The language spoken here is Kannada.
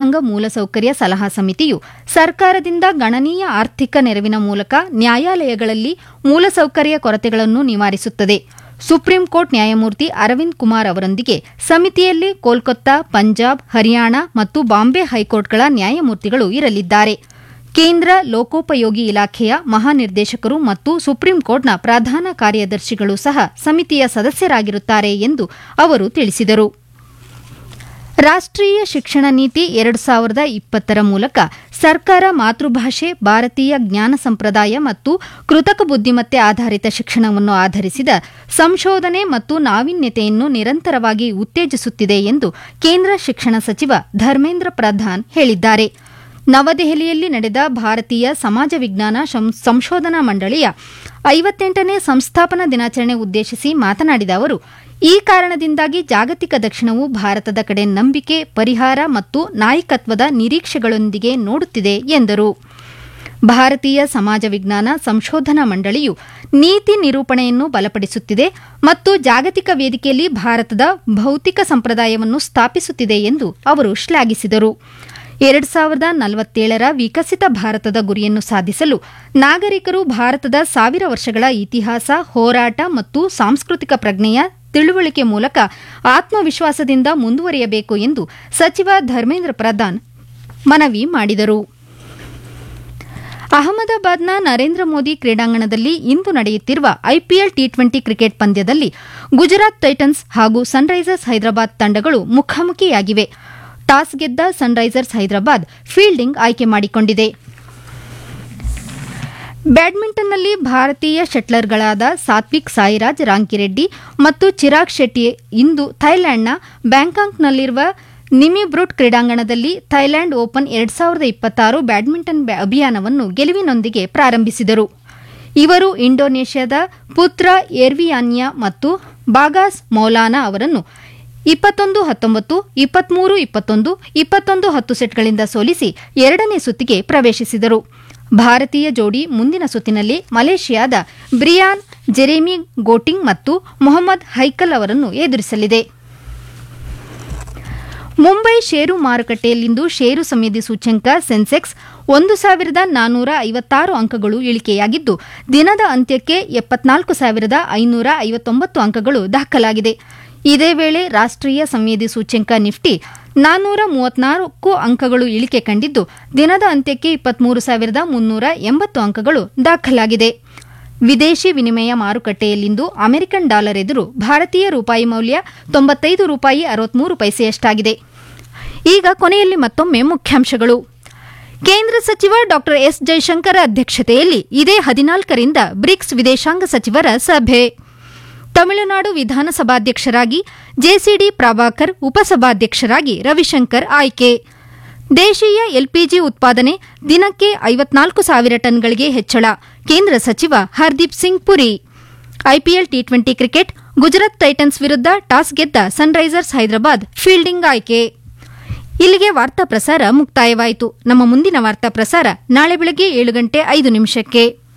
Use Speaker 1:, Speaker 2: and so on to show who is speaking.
Speaker 1: ನ್ಯಾಯಾಂಗ ಮೂಲಸೌಕರ್ಯ ಸಲಹಾ ಸಮಿತಿಯು ಸರ್ಕಾರದಿಂದ ಗಣನೀಯ ಆರ್ಥಿಕ ನೆರವಿನ ಮೂಲಕ ನ್ಯಾಯಾಲಯಗಳಲ್ಲಿ ಮೂಲಸೌಕರ್ಯ ಕೊರತೆಗಳನ್ನು ನಿವಾರಿಸುತ್ತದೆ ಸುಪ್ರೀಂ ಕೋರ್ಟ್ ನ್ಯಾಯಮೂರ್ತಿ ಅರವಿಂದ್ ಕುಮಾರ್ ಅವರೊಂದಿಗೆ ಸಮಿತಿಯಲ್ಲಿ ಕೋಲ್ಕತ್ತಾ ಪಂಜಾಬ್ ಹರಿಯಾಣ ಮತ್ತು ಬಾಂಬೆ ಹೈಕೋರ್ಟ್ಗಳ ನ್ಯಾಯಮೂರ್ತಿಗಳು ಇರಲಿದ್ದಾರೆ ಕೇಂದ್ರ ಲೋಕೋಪಯೋಗಿ ಇಲಾಖೆಯ ಮಹಾನಿರ್ದೇಶಕರು ಮತ್ತು ಸುಪ್ರೀಂ ಕೋರ್ಟ್ನ ಪ್ರಧಾನ ಕಾರ್ಯದರ್ಶಿಗಳು ಸಹ ಸಮಿತಿಯ ಸದಸ್ಯರಾಗಿರುತ್ತಾರೆ ಎಂದು ಅವರು ತಿಳಿಸಿದರು ರಾಷ್ಟ್ರೀಯ ಶಿಕ್ಷಣ ನೀತಿ ಎರಡು ಸಾವಿರದ ಇಪ್ಪತ್ತರ ಮೂಲಕ ಸರ್ಕಾರ ಮಾತೃಭಾಷೆ ಭಾರತೀಯ ಜ್ಞಾನ ಸಂಪ್ರದಾಯ ಮತ್ತು ಕೃತಕ ಬುದ್ದಿಮತ್ತೆ ಆಧಾರಿತ ಶಿಕ್ಷಣವನ್ನು ಆಧರಿಸಿದ ಸಂಶೋಧನೆ ಮತ್ತು ನಾವೀನ್ಯತೆಯನ್ನು ನಿರಂತರವಾಗಿ ಉತ್ತೇಜಿಸುತ್ತಿದೆ ಎಂದು ಕೇಂದ್ರ ಶಿಕ್ಷಣ ಸಚಿವ ಧರ್ಮೇಂದ್ರ ಪ್ರಧಾನ್ ಹೇಳಿದ್ದಾರೆ ನವದೆಹಲಿಯಲ್ಲಿ ನಡೆದ ಭಾರತೀಯ ಸಮಾಜ ವಿಜ್ಞಾನ ಸಂಶೋಧನಾ ಮಂಡಳಿಯ ಐವತ್ತೆಂಟನೇ ಸಂಸ್ಥಾಪನಾ ದಿನಾಚರಣೆ ಉದ್ದೇಶಿಸಿ ಮಾತನಾಡಿದ ಅವರು ಈ ಕಾರಣದಿಂದಾಗಿ ಜಾಗತಿಕ ದಕ್ಷಿಣವು ಭಾರತದ ಕಡೆ ನಂಬಿಕೆ ಪರಿಹಾರ ಮತ್ತು ನಾಯಕತ್ವದ ನಿರೀಕ್ಷೆಗಳೊಂದಿಗೆ ನೋಡುತ್ತಿದೆ ಎಂದರು ಭಾರತೀಯ ಸಮಾಜ ವಿಜ್ಞಾನ ಸಂಶೋಧನಾ ಮಂಡಳಿಯು ನೀತಿ ನಿರೂಪಣೆಯನ್ನು ಬಲಪಡಿಸುತ್ತಿದೆ ಮತ್ತು ಜಾಗತಿಕ ವೇದಿಕೆಯಲ್ಲಿ ಭಾರತದ ಭೌತಿಕ ಸಂಪ್ರದಾಯವನ್ನು ಸ್ಥಾಪಿಸುತ್ತಿದೆ ಎಂದು ಅವರು ಶ್ಲಾಘಿಸಿದರು ಎರಡು ಸಾವಿರದ ನಲವತ್ತೇಳರ ವಿಕಸಿತ ಭಾರತದ ಗುರಿಯನ್ನು ಸಾಧಿಸಲು ನಾಗರಿಕರು ಭಾರತದ ಸಾವಿರ ವರ್ಷಗಳ ಇತಿಹಾಸ ಹೋರಾಟ ಮತ್ತು ಸಾಂಸ್ಕೃತಿಕ ಪ್ರಜ್ಞೆಯ ತಿಳುವಳಿಕೆ ಮೂಲಕ ಆತ್ಮವಿಶ್ವಾಸದಿಂದ ಮುಂದುವರಿಯಬೇಕು ಎಂದು ಸಚಿವ ಧರ್ಮೇಂದ್ರ ಪ್ರಧಾನ್ ಮನವಿ ಮಾಡಿದರು ಅಹಮದಾಬಾದ್ನ ನರೇಂದ್ರ ಮೋದಿ ಕ್ರೀಡಾಂಗಣದಲ್ಲಿ ಇಂದು ನಡೆಯುತ್ತಿರುವ ಐಪಿಎಲ್ ಟಿ ಟ್ವೆಂಟಿ ಕ್ರಿಕೆಟ್ ಪಂದ್ಯದಲ್ಲಿ ಗುಜರಾತ್ ಟೈಟನ್ಸ್ ಹಾಗೂ ಸನ್ರೈಸರ್ಸ್ ಹೈದರಾಬಾದ್ ತಂಡಗಳು ಮುಖಾಮುಖಿಯಾಗಿವೆ ಟಾಸ್ ಗೆದ್ದ ಸನ್ರೈಸರ್ಸ್ ಹೈದರಾಬಾದ್ ಫೀಲ್ಡಿಂಗ್ ಆಯ್ಕೆ ಮಾಡಿಕೊಂಡಿದೆ ಬ್ಯಾಡ್ಮಿಂಟನ್ನಲ್ಲಿ ಭಾರತೀಯ ಶಟ್ಲರ್ಗಳಾದ ಸಾತ್ವಿಕ್ ಸಾಯಿರಾಜ್ ರಾಂಕಿರೆಡ್ಡಿ ಮತ್ತು ಚಿರಾಗ್ ಶೆಟ್ಟಿ ಇಂದು ಥೈಲ್ಯಾಂಡ್ನ ಬ್ಯಾಂಕಾಕ್ನಲ್ಲಿರುವ ನಿಮಿಬ್ರೂಟ್ ಕ್ರೀಡಾಂಗಣದಲ್ಲಿ ಥೈಲ್ಯಾಂಡ್ ಓಪನ್ ಎರಡು ಸಾವಿರದ ಇಪ್ಪತ್ತಾರು ಬ್ಯಾಡ್ಮಿಂಟನ್ ಅಭಿಯಾನವನ್ನು ಗೆಲುವಿನೊಂದಿಗೆ ಪ್ರಾರಂಭಿಸಿದರು ಇವರು ಇಂಡೋನೇಷ್ಯಾದ ಪುತ್ರ ಎರ್ವಿಯಾನ್ಯಾ ಮತ್ತು ಬಾಗಾಸ್ ಮೌಲಾನಾ ಅವರನ್ನು ಇಪ್ಪತ್ತೊಂದು ಹತ್ತೊಂಬತ್ತು ಇಪ್ಪತ್ಮೂರು ಇಪ್ಪತ್ತೊಂದು ಇಪ್ಪತ್ತೊಂದು ಹತ್ತು ಸೆಟ್ಗಳಿಂದ ಸೋಲಿಸಿ ಎರಡನೇ ಸುತ್ತಿಗೆ ಪ್ರವೇಶಿಸಿದರು ಭಾರತೀಯ ಜೋಡಿ ಮುಂದಿನ ಸುತ್ತಿನಲ್ಲಿ ಮಲೇಷಿಯಾದ ಬ್ರಿಯಾನ್ ಜೆರೆಮಿ ಗೋಟಿಂಗ್ ಮತ್ತು ಮೊಹಮ್ಮದ್ ಹೈಕಲ್ ಅವರನ್ನು ಎದುರಿಸಲಿದೆ ಮುಂಬೈ ಷೇರು ಮಾರುಕಟ್ಟೆಯಲ್ಲಿಂದು ಷೇರು ಸಂವೇದಿ ಸೂಚ್ಯಂಕ ಸೆನ್ಸೆಕ್ಸ್ ಒಂದು ಸಾವಿರದ ನಾನ್ನೂರ ಐವತ್ತಾರು ಅಂಕಗಳು ಇಳಿಕೆಯಾಗಿದ್ದು ದಿನದ ಅಂತ್ಯಕ್ಕೆ ಎಪ್ಪತ್ನಾಲ್ಕು ಸಾವಿರದ ಐನೂರ ಐವತ್ತೊಂಬತ್ತು ಅಂಕಗಳು ದಾಖಲಾಗಿದೆ ಇದೇ ವೇಳೆ ರಾಷ್ಟ್ರೀಯ ಸಂವೇದಿ ಸೂಚ್ಯಂಕ ನಿಫ್ಟಿ ನಾನ್ನೂರ ಮೂವತ್ನಾಲ್ಕು ಅಂಕಗಳು ಇಳಿಕೆ ಕಂಡಿದ್ದು ದಿನದ ಅಂತ್ಯಕ್ಕೆ ಇಪ್ಪತ್ಮೂರು ಸಾವಿರದ ಮುನ್ನೂರ ಎಂಬತ್ತು ಅಂಕಗಳು ದಾಖಲಾಗಿದೆ ವಿದೇಶಿ ವಿನಿಮಯ ಮಾರುಕಟ್ಟೆಯಲ್ಲಿಂದು ಅಮೆರಿಕನ್ ಡಾಲರ್ ಎದುರು ಭಾರತೀಯ ರೂಪಾಯಿ ಮೌಲ್ಯ ತೊಂಬತ್ತೈದು ರೂಪಾಯಿ ಅರವತ್ಮೂರು ಪೈಸೆಯಷ್ಟಾಗಿದೆ ಈಗ ಕೊನೆಯಲ್ಲಿ ಮತ್ತೊಮ್ಮೆ ಮುಖ್ಯಾಂಶಗಳು ಕೇಂದ್ರ ಸಚಿವ ಡಾ ಎಸ್ ಜೈಶಂಕರ್ ಅಧ್ಯಕ್ಷತೆಯಲ್ಲಿ ಇದೇ ಹದಿನಾಲ್ಕರಿಂದ ಬ್ರಿಕ್ಸ್ ವಿದೇಶಾಂಗ ಸಚಿವರ ಸಭೆ ತಮಿಳುನಾಡು ವಿಧಾನಸಭಾಧ್ಯಕ್ಷರಾಗಿ ಜೆಸಿಡಿ ಪ್ರಭಾಕರ್ ಉಪಸಭಾಧ್ಯಕ್ಷರಾಗಿ ರವಿಶಂಕರ್ ಆಯ್ಕೆ ದೇಶೀಯ ಎಲ್ಪಿಜಿ ಉತ್ಪಾದನೆ ದಿನಕ್ಕೆ ಐವತ್ನಾಲ್ಕು ಸಾವಿರ ಟನ್ಗಳಿಗೆ ಹೆಚ್ಚಳ ಕೇಂದ್ರ ಸಚಿವ Hardeep Singh Puri IPL T twenty cricket Gujarat titans ವಿರುದ್ಧ ಟಾಸ್ ಗೆದ್ದ ಸನ್ರೈಸರ್ಸ್ ಹೈದರಾಬಾದ್ ಫೀಲ್ಡಿಂಗ್ ಆಯ್ಕೆ ಇಲ್ಲಿಗೆ ವಾರ್ತಾ ಪ್ರಸಾರ ಮುಕ್ತಾಯವಾಯಿತು ನಮ್ಮ ಮುಂದಿನ ವಾರ್ತಾ ಪ್ರಸಾರ ನಾಳೆ ಬೆಳಗ್ಗೆ ಏಳು ಗಂಟೆ ಐದು ನಿಮಿಷಕ್ಕೆ